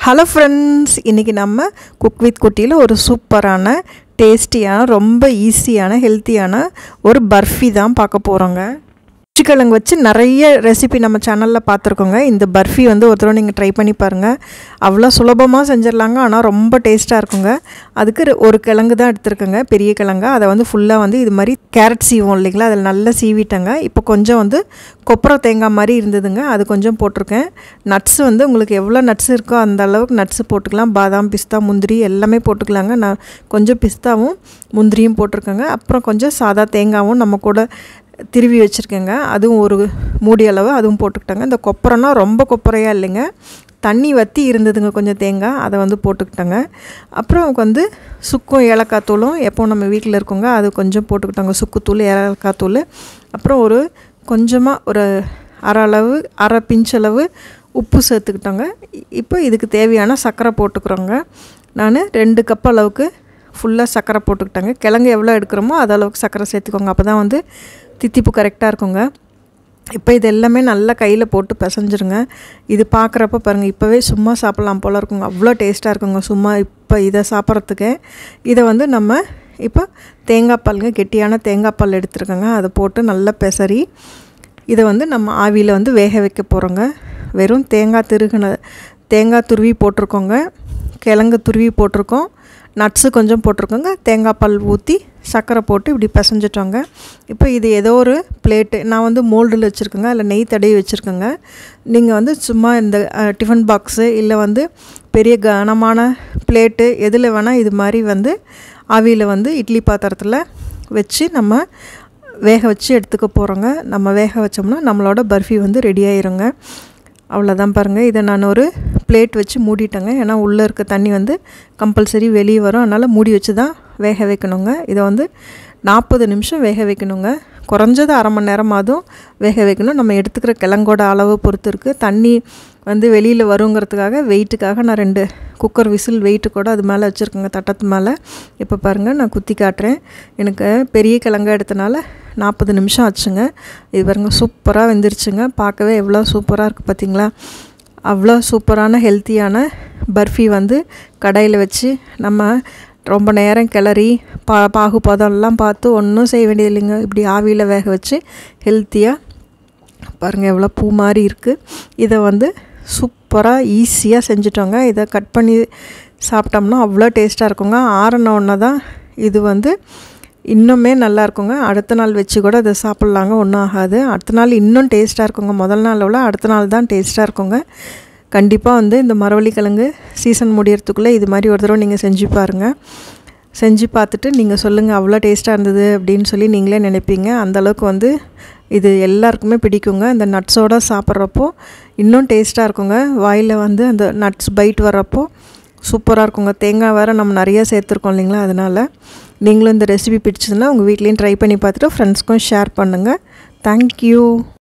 hello friends இன்றைக்கி நம்ம cook with குட்டியில் ஒரு சூப்பரான டேஸ்டியான ரொம்ப ஈஸியான ஹெல்த்தியான ஒரு பர்ஃபி தான் பார்க்க போகிறோங்க குச்சிக்கிழங்கு வச்சு நிறைய ரெசிபி நம்ம சேனலில் பார்த்துருக்கோங்க இந்த பர்ஃபி வந்து ஒரு தடவை நீங்கள் ட்ரை பண்ணி பாருங்கள் அவ்வளோ சுலபமாக செஞ்சிடலாங்க ஆனால் ரொம்ப டேஸ்ட்டாக இருக்குங்க அதுக்கு ரெ- ஒரு கிழங்கு தான் எடுத்துருக்கேங்க பெரிய கிழங்கு அதை வந்து ஃபுல்லாக வந்து இது மாதிரி கேரட் சீவோம் இல்லைங்களா அதில் நல்லா சீவிட்டேங்க இப்போ கொஞ்சம் வந்து கொப்பரை தேங்காய் மாதிரி இருந்ததுங்க அது கொஞ்சம் போட்டிருக்கேன் நட்ஸ் வந்து உங்களுக்கு எவ்வளோ நட்ஸ் இருக்கோ அந்த அளவுக்கு நட்ஸ் போட்டுக்கலாம் பாதாம் பிஸ்தா முந்திரி எல்லாமே போட்டுக்கலாங்க நான் கொஞ்சம் பிஸ்தாவும் முந்திரியும் போட்டிருக்கேங்க அப்புறம் கொஞ்சம் சாதா தேங்காவும் நம்ம கூட திருவி வச்சுருக்கேங்க அதுவும் ஒரு மூடி அளவு அதுவும் போட்டுக்கிட்டாங்க இந்த கொப்பரைனா ரொம்ப கொப்பரையாக இல்லைங்க தண்ணி வற்றி இருந்ததுங்க கொஞ்சம் தேங்காய் அதை வந்து போட்டுக்கிட்டாங்க அப்புறம் வந்து சுக்கும் ஏலக்காய் தூளும் எப்போ நம்ம வீட்டில் இருக்கோங்க அது கொஞ்சம் போட்டுக்கிட்டாங்க சுக்குத்தூள் ஏலக்காய் தூள் அப்புறம் ஒரு கொஞ்சமாக ஒரு அரை அளவு அரை பிஞ்ச் அளவு உப்பு சேர்த்துக்கிட்டோங்க இ- இப்போ இதுக்கு தேவையான சர்க்கரை போட்டுக்கிறோங்க நான் ரெண்டு கப் அளவுக்கு ஃபுல்லாக சர்க்கரை போட்டுக்கிட்டேங்க கிழங்கு எவ்வளோ எடுக்கிறோமோ அது அளவுக்கு சர்க்கரை சேர்த்துக்கோங்க அப்போ தான் வந்து தித்திப்பு கரெக்டாக இருக்குங்க இப்போ இது எல்லாமே நல்லா கையில் போட்டு பிசைஞ்சிருங்க இது பார்க்குறப்ப பாருங்கள் இப்போவே சும்மா சாப்பிட்லாம் போல் இருக்குங்க அவ்வளோ டேஸ்ட்டாக இருக்குங்க சும்மா இப்போ இதை சாப்பிட்றதுக்கு இதை வந்து நம்ம இப்போ தேங்காய் பாலுங்க கெட்டியான தேங்காய் பால் எடுத்துருக்கோங்க அதை போட்டு நல்லா பெசரி இதை வந்து நம்ம ஆவியில் வந்து வேக வைக்க போகிறோங்க வெறும் தேங்காய் திருகுன தேங்காய் துருவி போட்டிருக்கோங்க கிழங்கு துருவி போட்டிருக்கோம் நட்ஸு கொஞ்சம் போட்டிருக்கோங்க தேங்காய் பால் ஊற்றி சர்க்கரை போட்டு இப்படி பிசைஞ்சிட்டோங்க இப்போ இது ஏதோ ஒரு பிளேட்டு நான் வந்து மோல்டில் வச்சுருக்கேங்க அதில் நெய் தடவி வச்சுருக்கேங்க நீங்கள் வந்து சும்மா இந்த அஹ், டிஃபன் பாக்ஸு இல்லை வந்து பெரிய கனமான பிளேட்டு எதில் வேணால் இது மாதிரி வந்து ஆவியில் வந்து இட்லி பாத்திரத்தில் வச்சு நம்ம வேக வச்சு எடுத்துக்க போகிறோங்க நம்ம வேக வச்சோம்னா நம்மளோட பர்ஃபி வந்து ரெடி ஆயிருங்க அவ்வளோதான் பாருங்கள் இதை நான் ஒரு பிளேட் வச்சு மூடிட்டேங்க ஏன்னா உள்ளே இருக்க தண்ணி வந்து கம்பல்சரி வெளியே வரும் அதனால் மூடி வச்சு தான் வேக வைக்கணுங்க இதை வந்து நாற்பது நிமிஷம் வேக வைக்கணுங்க குறைஞ்சது அரை மணி நேரமாதும் வேக வைக்கணும் நம்ம எடுத்துக்கிற கிழங்கோட அளவு பொறுத்து இருக்குது தண்ணி வந்து வெளியில் வருங்கிறதுக்காக வெயிட்டுக்காக நான் ரெண்டு குக்கர் விசில் வெயிட்டு கூட அது மேலே வச்சுருக்கேங்க தட்டத்து மேலே இப்போ பாருங்கள் நான் குத்தி காட்டுறேன் எனக்கு பெரிய கிழங்கா எடுத்தனால நாற்பது நிமிஷம் ஆச்சுங்க இது பாருங்க சூப்பராக வெந்துருச்சுங்க பார்க்கவே எவ்வளோ சூப்பராக இருக்குது பார்த்தீங்களா அவ்வளோ சூப்பரான ஹெல்த்தியான பர்ஃபி வந்து கடையில் வச்சு நம்ம ரொம்ப நேரம் கிளறி பா பாகு பதம்லாம் பார்த்து ஒன்றும் செய்ய வேண்டியது இல்லைங்க இப்படி ஆவியில் வேக வச்சு ஹெல்த்தியாக பாருங்கள் எவ்வளோ பூ மாதிரி இருக்குது இதை வந்து சூப்பராக ஈஸியாக செஞ்சுட்டோங்க இதை கட் பண்ணி சாப்பிட்டோம்னா அவ்வளோ டேஸ்ட்டாக இருக்குங்க ஆறின உடனே தான் இது வந்து இன்னுமே நல்லா இருக்குங்க அடுத்த நாள் வச்சு கூட இதை சாப்பிட்லாங்க ஒன்றும் ஆகாது அடுத்த நாள் இன்னும் டேஸ்ட்டாக இருக்குங்க முதல் நாளை விட அடுத்த நாள் தான் டேஸ்ட்டாக இருக்குங்க கண்டிப்பாக வந்து இந்த மரவள்ளி கிழங்கு சீசன் முடியறதுக்குள்ளே இது மாதிரி ஒரு தடவை நீங்கள் செஞ்சு பாருங்கள் செஞ்சு பார்த்துட்டு நீங்கள் சொல்லுங்கள் அவ்வளோ டேஸ்ட்டாக இருந்தது அப்படின்னு சொல்லி நீங்களே நினைப்பீங்க அந்த அளவுக்கு வந்து இது எல்லாருக்குமே பிடிக்குங்க இந்த நட்ஸோடு சாப்பிட்றப்போ இன்னும் டேஸ்ட்டாக இருக்குங்க வாயில் வந்து அந்த நட்ஸ் பைட் வர்றப்போ சூப்பராக இருக்குங்க தேங்காய் வேறு நம்ம நிறைய சேர்த்துருக்கோம் இல்லைங்களா அதனால் நீங்களும் இந்த ரெசிபி பிடிச்சதுன்னா உங்கள் வீட்லேயும் ட்ரை பண்ணி பார்த்துட்டு ஃப்ரெண்ட்ஸ்க்கும் ஷேர் பண்ணுங்கள் தேங்க்யூ